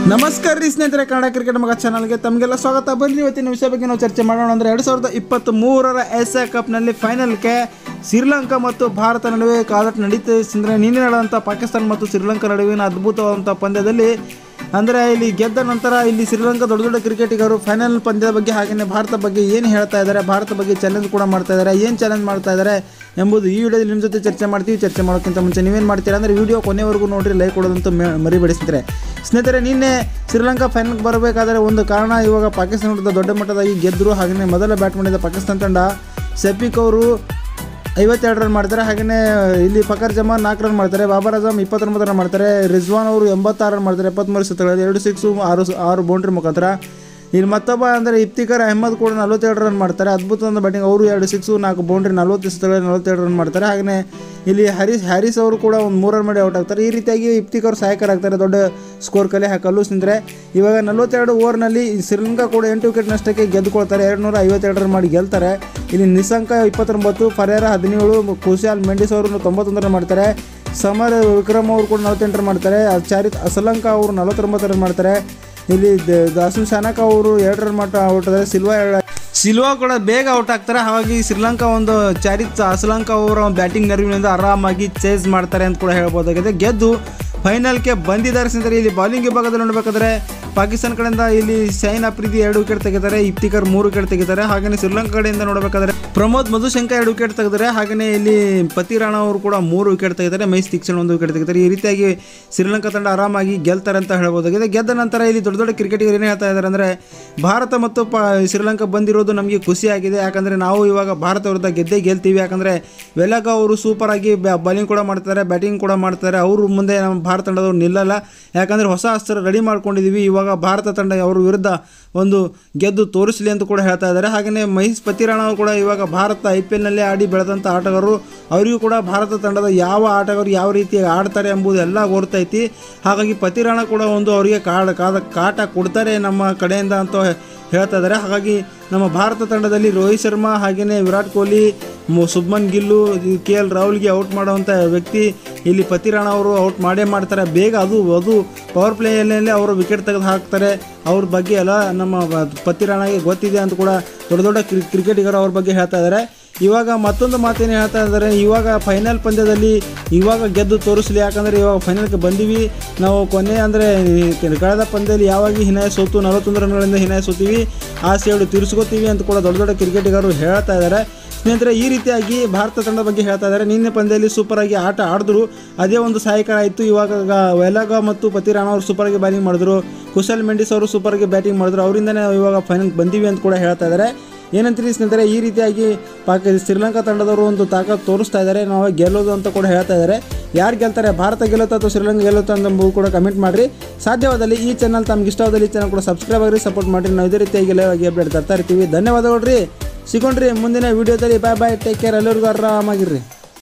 ನಮಸ್ಕಾರ ರೀ ಸ್ನೇಹಿತರೆ ಕನ್ನಡ ಕ್ರಿಕೆಟ್ ಮಗ ಚಾನಲ್ಗೆ ತಮಗೆಲ್ಲ ಸ್ವಾಗತ ಬನ್ನಿ ಇವತ್ತಿನ ವಿಷಯ ಬಗ್ಗೆ ನಾವು ಚರ್ಚೆ ಮಾಡೋಣ ಅಂದರೆ ಎರಡು ಸಾವಿರದ ಇಪ್ಪತ್ತ್ ಮೂರರ ಎಸ್ ಎ ಕಪ್ನಲ್ಲಿ ಫೈನಲ್ಗೆ ಶ್ರೀಲಂಕಾ ಮತ್ತು ಭಾರತ ನಡುವೆ ಕಾದಾಟ ನಡೀತಿದೆ ಅಂದರೆ ನಿನ್ನೆ ನಡೆದಂಥ ಪಾಕಿಸ್ತಾನ ಮತ್ತು ಶ್ರೀಲಂಕಾ ನಡುವಿನ ಅದ್ಭುತವಾದಂಥ ಪಂದ್ಯದಲ್ಲಿ ಅಂದರೆ ಇಲ್ಲಿ ಗೆದ್ದ ನಂತರ ಇಲ್ಲಿ ಶ್ರೀಲಂಕಾ ದೊಡ್ಡ ದೊಡ್ಡ ಕ್ರಿಕೆಟಿಗರು ಫೈನಲ್ ಪಂದ್ಯದ ಬಗ್ಗೆ ಹಾಗೆಯೇ ಭಾರತ ಬಗ್ಗೆ ಏನು ಹೇಳ್ತಾ ಇದ್ದಾರೆ ಭಾರತ ಬಗ್ಗೆ ಚಾಲೆಂಜ್ ಕೂಡ ಮಾಡ್ತಾ ಇದ್ದಾರೆ ಏನು ಚಾಲೆಂಜ್ ಮಾಡ್ತಾ ಇದ್ದಾರೆ ಎಂಬುದು ಈ ವಿಡಿಯೋದಲ್ಲಿ ನಿಮ್ಮ ಜೊತೆ ಚರ್ಚೆ ಮಾಡ್ತೀವಿ ಚರ್ಚೆ ಮಾಡೋಕ್ಕಿಂತ ಮುಂಚೆ ನೀವೇನು ಮಾಡ್ತೀರಾ ಅಂದರೆ ವಿಡಿಯೋ ಕೊನೆವರೆಗೂ ನೋಡ್ರಿ ಲೈಕ್ ಕೊಡೋದಂತೂ ಮೆ ಮರಿಬೇಡಿ ಸ್ನೇಹಿತರೆ ಸ್ನೇಹಿತರೆ ನಿನ್ನೆ ಶ್ರೀಲಂಕಾ ಫೈನಲ್ಗೆ ಬರಬೇಕಾದ್ರೆ ಒಂದು ಕಾರಣ ಇವಾಗ ಪಾಕಿಸ್ತಾನ ವಿರುದ್ಧ ದೊಡ್ಡ ಮಟ್ಟದಾಗಿ ಗೆದ್ದರು ಹಾಗೆಯೇ ಮೊದಲ ಬ್ಯಾಟ್ ಮಾಡಿದ ಪಾಕಿಸ್ತಾನ ತಂಡ ಸೆಫಿಕ್ ಅವರು ಐವತ್ತೆರಡು ರನ್ ಮಾಡ್ತಾರೆ ಹಾಗೆಯೇ ಇಲ್ಲಿ ಫಕರ್ ಜಮಾನ್ ನಾಲ್ಕು ರನ್ ಮಾಡ್ತಾರೆ ಬಾಬರ್ ಅಜಮ್ ಇಪ್ಪತ್ತೊಂಬತ್ತು ರನ್ ಮಾಡ್ತಾರೆ ರಿಜ್ವಾನ್ ಅವರು ಎಂಬತ್ತಾರು ರನ್ ಮಾಡ್ತಾರೆ ಎಪ್ಪತ್ತ್ಮೂರು ಸುತ್ತಗಳಲ್ಲಿ ಎರಡು ಸಿಕ್ಸು ಆರು ಆರು ಬೌಂಡ್ರಿ ಮುಖಾಂತರ ಇಲ್ಲಿ ಮತ್ತೊಬ್ಬ ಅಂದರೆ ಇಫ್ತಿಕರ್ ಅಹಮದ್ ಕೂಡ ನಲ್ವತ್ತೆರಡು ರನ್ ಮಾಡ್ತಾರೆ ಅದ್ಭುತವಾದ ಬ್ಯಾಟಿಂಗ್ ಅವರು ಎರಡು ಸಿಕ್ಸು ನಾಲ್ಕು ಬೌಂಡ್ರಿ ನಲ್ವತ್ತು ಸುತ್ತಗಳಲ್ಲಿ ನಲ್ವತ್ತೆರಡು ರನ್ ಮಾಡ್ತಾರೆ ಹಾಗೆಯೇ ಇಲ್ಲಿ ಹರೀಶ್ ಹ್ಯಾರಿಸ್ ಅವರು ಕೂಡ ಒಂದು ಮೂರು ರನ್ ಮಾಡಿ ಔಟ್ ಆಗ್ತಾರೆ ಈ ರೀತಿಯಾಗಿ ಇಫ್ತಿಕರ್ ಸಹಾಯಕರಾಗ್ತಾರೆ ದೊಡ್ಡ ಸ್ಕೋರ್ ಕಲೆ ಹಾಕಲು ಸಿಂದ್ರೆ ಇವಾಗ ನಲ್ವತ್ತೆರಡು ಓವರ್ನಲ್ಲಿ ಶ್ರೀಲಂಕಾ ಕೂಡ ಎಂಟು ವಿಕೆಟ್ ನಷ್ಟಕ್ಕೆ ಗೆದ್ದುಕೊಳ್ತಾರೆ ಎರಡು ನೂರ ಐವತ್ತೆರಡು ರನ್ ಮಾಡಿ ಗೆಲ್ತಾರೆ ಇಲ್ಲಿ ನಿಸಂಕ ಇಪ್ಪತ್ತೊಂಬತ್ತು ಫರೇರ ಹದಿನೇಳು ಕುಶಾಲ್ ಮೆಂಡಿಸ್ ಅವರು ತೊಂಬತ್ತೊಂದು ರನ್ ಮಾಡ್ತಾರೆ ಸಮರ್ ವಿಕ್ರಮ್ ಅವರು ಕೂಡ ನಲವತ್ತೆಂಟು ರನ್ ಮಾಡ್ತಾರೆ ಚಾರಿತ್ ಅಸಲಂಕಾ ಅವರು ನಲವತ್ತೊಂಬತ್ತು ರನ್ ಮಾಡ್ತಾರೆ ಇಲ್ಲಿ ದ- ದಾಸುನ್ ಶಾನಕ ಅವರು ಎರಡು ರನ್ ಮಟ್ಟ ಔಟ್ ಆದರೆ ಸಿಲ್ವಾ ಎರಡು ಸಿಲ್ವಾ ಕೂಡ ಬೇಗ ಔಟ್ ಆಗ್ತಾರೆ ಹಾಗಾಗಿ ಶ್ರೀಲಂಕಾ ಒಂದು ಚಾರಿತ್ ಅಸಲಂಕಾ ಅವರ ಬ್ಯಾಟಿಂಗ್ ನೆರವಿನಿಂದ ಆರಾಮಾಗಿ ಚೇಸ್ ಮಾಡ್ತಾರೆ ಅಂತ ಕೂಡ ಹೇಳ್ಬೋದಾಗಿದೆ ಗೆದ್ದು ಫೈನಲ್ಗೆ ಬಂದಿದ್ದಾರೆ ಸ್ನೇಹಿತರೆ ಇಲ್ಲಿ ಬಾಲಿಂಗ್ ವಿಭಾಗದಲ್ಲಿ ನೋಡಬೇಕಾದ್ರೆ ಪಾಕಿಸ್ತಾನ ಕಡೆಯಿಂದ ಇಲ್ಲಿ ಶೈನ್ ಅಪ್ರೀದಿ ಎರಡು ವಿಕೆಟ್ ತೆಗಿತಾರೆ ಇಫ್ತಿಕರ್ ಮೂರು ವಿಕೆಟ್ ತೆಗಿತಾರೆ ಹಾಗೆಯೇ ಶ್ರೀಲಂಕಾ ಕಡೆಯಿಂದ ನೋಡಬೇಕಾದ್ರೆ ಪ್ರಮೋದ್ ಮಧುಶಂಕ ಎರಡು ವಿಕೆಟ್ ತೆಗೆದರೆ ಹಾಗೆಯೇ ಇಲ್ಲಿ ಪತಿ ರಾಣಾ ಅವರು ಕೂಡ ಮೂರು ವಿಕೆಟ್ ತೆಗಿತಾರೆ ಮೈಸ್ ತಿಕ್ಷಣ್ ಒಂದು ವಿಕೆಟ್ ತೆಗಿತಾರೆ ಈ ರೀತಿಯಾಗಿ ಶ್ರೀಲಂಕಾ ತಂಡ ಆರಾಮಾಗಿ ಗೆಲ್ತಾರೆ ಅಂತ ಹೇಳ್ಬೋದಾಗಿದೆ ಗೆದ್ದ ನಂತರ ಇಲ್ಲಿ ದೊಡ್ಡ ದೊಡ್ಡ ಕ್ರಿಕೆಟಿಗರು ಏನು ಹೇಳ್ತಾ ಇದ್ದಾರೆ ಅಂದರೆ ಭಾರತ ಮತ್ತು ಪ ಶ್ರೀಲಂಕಾ ಬಂದಿರೋದು ನಮಗೆ ಖುಷಿಯಾಗಿದೆ ಯಾಕಂದರೆ ನಾವು ಇವಾಗ ಭಾರತ ವಿರುದ್ಧ ಗೆದ್ದೇ ಗೆಲ್ತೀವಿ ಯಾಕಂದರೆ ವೆಲಗ ಅವರು ಸೂಪರ್ ಆಗಿ ಬಾಲಿಂಗ್ ಕೂಡ ಮಾಡ್ತಾರೆ ಬ್ಯಾಟಿಂಗ್ ಕೂಡ ಮಾಡ್ತಾರೆ ಅವರು ಮುಂದೆ ನಮ್ಮ ಭಾರತ ತಂಡದವ್ರು ನಿಲ್ಲಲ್ಲ ಯಾಕಂದರೆ ಹೊಸ ಅಸ್ತ್ರ ರೆಡಿ ಮಾಡ್ಕೊಂಡಿದ್ದೀವಿ ಇವಾಗ ಭಾರತ ತಂಡ ಅವ್ರ ವಿರುದ್ಧ ಒಂದು ಗೆದ್ದು ತೋರಿಸಲಿ ಅಂತ ಕೂಡ ಹೇಳ್ತಾ ಇದ್ದಾರೆ ಹಾಗೆಯೇ ಮಹೇಶ್ ಪತಿರಾಣ ಅವರು ಕೂಡ ಇವಾಗ ಭಾರತ ಐ ಪಿ ಎಲ್ನಲ್ಲೇ ಆಡಿ ಬೆಳೆದಂಥ ಆಟಗಾರರು ಅವರಿಗೂ ಕೂಡ ಭಾರತ ತಂಡದ ಯಾವ ಆಟಗಾರರು ಯಾವ ರೀತಿ ಆಡ್ತಾರೆ ಎಂಬುದು ಎಲ್ಲ ಗೊತ್ತೈತಿ ಹಾಗಾಗಿ ಪತಿರಾಣ ಕೂಡ ಒಂದು ಅವರಿಗೆ ಕಾಡ ಕಾದ ಕಾಟ ಕೊಡ್ತಾರೆ ನಮ್ಮ ಕಡೆಯಿಂದ ಅಂತ ಹೇಳ್ತಾ ಇದ್ದಾರೆ ಹಾಗಾಗಿ ನಮ್ಮ ಭಾರತ ತಂಡದಲ್ಲಿ ರೋಹಿತ್ ಶರ್ಮಾ ಹಾಗೆಯೇ ವಿರಾಟ್ ಕೊಹ್ಲಿ ಮು- ಶುಭ್ಮನ್ ಗಿಲ್ಲು ಕೆ ಎಲ್ ರಾಹುಲ್ಗೆ ಔಟ್ ಮಾಡುವಂಥ ವ್ಯಕ್ತಿ ಇಲ್ಲಿ ಪತಿರಾಣ ಅವರು ಔಟ್ ಮಾಡೇ ಮಾಡ್ತಾರೆ ಬೇಗ ಅದು ಅದು ಪವರ್ ಪ್ಲೇಯಲ್ಲೇ ಅವರು ವಿಕೆಟ್ ತೆಗೆದು ಹಾಕ್ತಾರೆ ಅವ್ರ ಬಗ್ಗೆ ಎಲ್ಲ ನಮ್ಮ ಬ- ಪತಿರಾಣಗೆ ಗೊತ್ತಿದೆ ಅಂತ ಕೂಡ ದೊಡ್ಡ ದೊಡ್ಡ ಕ್ರಿ- ಕ್ರಿಕೆಟಿಗರು ಅವ್ರ ಬಗ್ಗೆ ಹೇಳ್ತಾ ಇದ್ದಾರೆ ಇವಾಗ ಮತ್ತೊಂದು ಮಾತೇನು ಹೇಳ್ತಾ ಇದ್ದಾರೆ ಇವಾಗ ಫೈನಲ್ ಪಂದ್ಯದಲ್ಲಿ ಇವಾಗ ಗೆದ್ದು ತೋರಿಸಲಿ ಯಾಕಂದರೆ ಇವಾಗ ಫೈನಲ್ಗೆ ಬಂದೀವಿ ನಾವು ಕೊನೆ ಅಂದರೆ ಕಳೆದ ಪಂದ್ಯದಲ್ಲಿ ಯಾವಾಗ ಹಿನಾಯ ಸೋತು ನಲವತ್ತೊಂದು ರನ್ಗಳಿಂದ ಹಿನಾಯ ಸೋತೀವಿ ಆ ಸೇಡು ತೀರಿಸ್ಕೋತೀವಿ ಅಂತ ಕೂಡ ದೊಡ್ಡ ದೊಡ್ಡ ಕ್ರಿಕೆಟಿಗರು ಹೇಳ್ತಾ ಇದ್ದಾರೆ ಸ್ನೇಹಿತರೆ ಈ ರೀತಿಯಾಗಿ ಭಾರತ ತಂಡದ ಬಗ್ಗೆ ಹೇಳ್ತಾ ಇದ್ದಾರೆ ನಿನ್ನೆ ಪಂದ್ಯದಲ್ಲಿ ಸೂಪರ್ ಆಗಿ ಆಟ ಆಡಿದ್ರು ಅದೇ ಒಂದು ಸಹಾಯಕ ಆಯಿತು ಇವಾಗ ಗ- ವೆಲಗ ಮತ್ತು ಪತಿರಾಣ ಅವರು ಸೂಪರ್ ಆಗಿ ಬ್ಯಾಟಿಂಗ್ ಮಾಡಿದ್ರು ಕುಶಲ್ ಮೆಂಡಿಸ್ ಅವರು ಸೂಪರ್ ಆಗಿ ಬ್ಯಾಟಿಂಗ್ ಮಾಡಿದ್ರು ಅವರಿಂದನೇ ನಾವು ಇವಾಗ ಫೈನಲ್ ಬಂದೀವಿ ಅಂತ ಕೂಡ ಹೇಳ್ತಾ ಇದ್ದಾರೆ ಏನಂತೀರಿ ಸ್ನೇಹಿತರೆ ಈ ರೀತಿಯಾಗಿ ಪಾಕ ಶ್ರೀಲಂಕಾ ತಂಡದವರು ಒಂದು ತಾಕತ್ ತೋರಿಸ್ತಾ ಇದ್ದಾರೆ ನಾವು ಗೆಲ್ಲೋದು ಅಂತ ಕೂಡ ಹೇಳ್ತಾ ಇದ್ದಾರೆ ಯಾರು ಗೆಲ್ತಾರೆ ಭಾರತ ಗೆಲ್ಲುತ್ತಾ ಅಥವಾ ಶ್ರೀಲಂಕಾ ಗೆಲ್ಲುತ್ತಾ ಅಂತ ಎಂಬುದು ಕೂಡ ಕಮೆಂಟ್ ಮಾಡಿರಿ ಸಾಧ್ಯವಾದಲ್ಲಿ ಈ ಚಾನಲ್ ತಮ್ಗೆ ಇಷ್ಟವಾದಲ್ಲಿ ಈ ಚಾನಲ್ ಕೂಡ ಸಬ್ಸ್ಕ್ರೈಬ್ ಆಗಿ ಸಪೋರ್ಟ್ ಮಾಡಿರಿ ನಾವು ಇದೇ ರೀತಿಯಾಗಿ ಲೈವ್ ಆಗಿ ಅಪ್ಡೇಟ್ ತರ್ತಾ ಇರ್ತೀವಿ ಧನ್ಯವಾದಗಳು ರೀ ಸಿಗೊಂಡ್ರಿ ಮುಂದಿನ ವಿಡಿಯೋದಲ್ಲಿ ಬಾಯ್ ಬಾಯ್ ಟೇಕ್ ಕೇರ್ ಎಲ್ಲರಿಗೂ ಆರಾಮಾಗಿರ್ರಿ